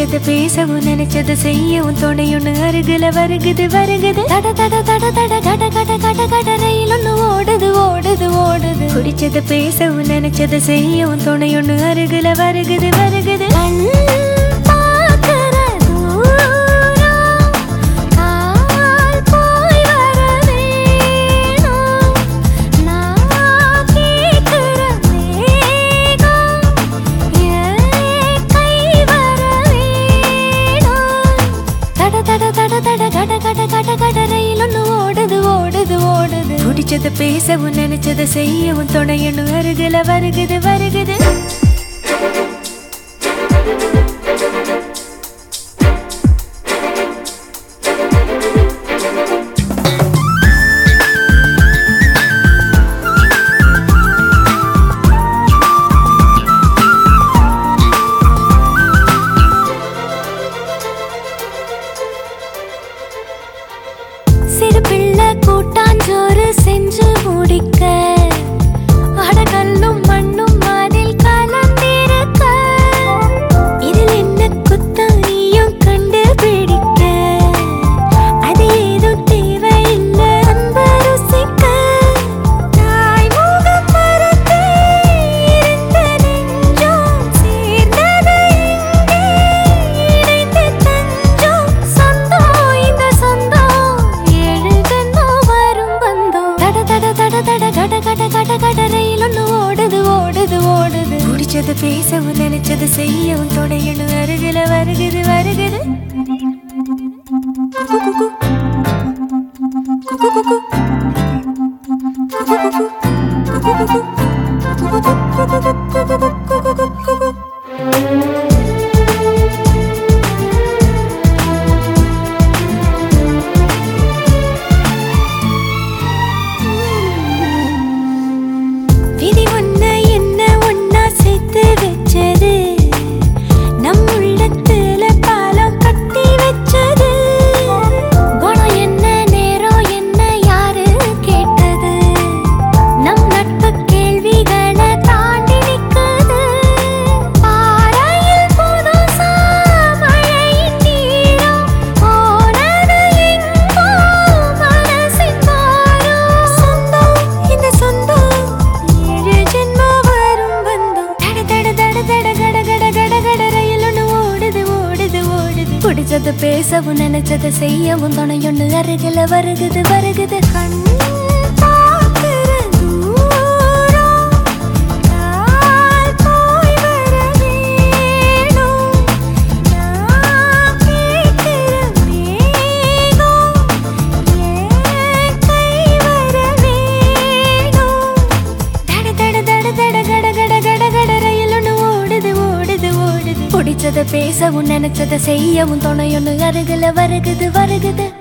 பிடிச்சத பேசவும் நினைச்சத செய்யவும் துணையொன்னு அருகில வருகுது வருகுது தட தட தட தட கட கட கட கட ரயில் ஒண்ணு ஓடுது ஓடுது ஓடுது பிடிச்சத பேசவும் நினைச்சத செய்யவும் துணையொன்னு அருகில வருகுது வருகுது கண் பார்க்கிற தூரம் கால் போய் வர வேணும் நான் கேட்கிற வேகம் என் கை வர வேணும் தட தட தட தட கட கட கட கட ரயில் ஒண்ணு ஓடுது ஓடுது ஓடுது பிடிச்சத பேசவும் நினைச்சத செய்யவும் துணையன்னு அருகில வருகுது வருகுது சிறு பிள்ளை கூட்டாஞ்சோறு செஞ்சு முடிக்க அடகல்லும் மண்ணும் அதில் கலந்திருக்க இதில் என்ன குத்தம் நீயும் கண்டுபிடிக்க அது ஏதும் தேவையில்லை அன்பு ருசிக்க தாய் முகம் மறந்து இருந்த நெஞ்சம் சேர்ந்தது இங்கே இணைந்து தஞ்சம் சொந்தம் இந்த சொந்தம் ஏழு ஜென்மம் வரும் பந்தம் தட தட தட தட கட கட கட கட ரயில் ஒண்ணு ஓடுது ஓடுது ஓடுது பிடிச்சது பேசவும் நினைச்சது செய்யவும் தொடையணும் அருகில வருகுது வருகுது குக்கு குக்கு. குக்கு குக்கு. குக்கு குக்கு. குக்கு குக்கு. குக்கு குக்கு. குக்கு குக்கு. குக்கு குக்கு. விதி ஒன்ன என்ன ஒன்னா சேர்த்து வச்சது நம் உள்ளத்துல பாலம் கட்டி வச்சது குணம் என்ன நேரம் என்ன யாரு கேட்டது நம் நட்பு கேள்விகளை தாண்டி நிக்குது பாறையில் புதுசா மழையின் நீரம் போனது எங்கோ மனசின் பாரம் சொந்தம் இந்த சொந்தம் ஏழு ஜென்மம் வரும் பந்தம் தட தட தட தட கட கட கட கட ரயில் ஒண்ணு ஓடுது ஓடுது ஓடுது பிடிச்சது பேசவும் நினைச்சது செய்யவும் துணையொன்னு அருகில வருகுது வருகுது கண் பார்க்கிற தூரம் கால் போய் வர வேணும் நான் கேட்கிற வேகம் என் கை வர வேணும் தட தட தட தட கட கட கட கட ரயில் ஒண்ணு ஓடுது ஓடுது ஓடுது பிடிச்சத பேசவும் நினைச்சத செய்யவும் துணையொன்னு அருகில வருகுது வருகுது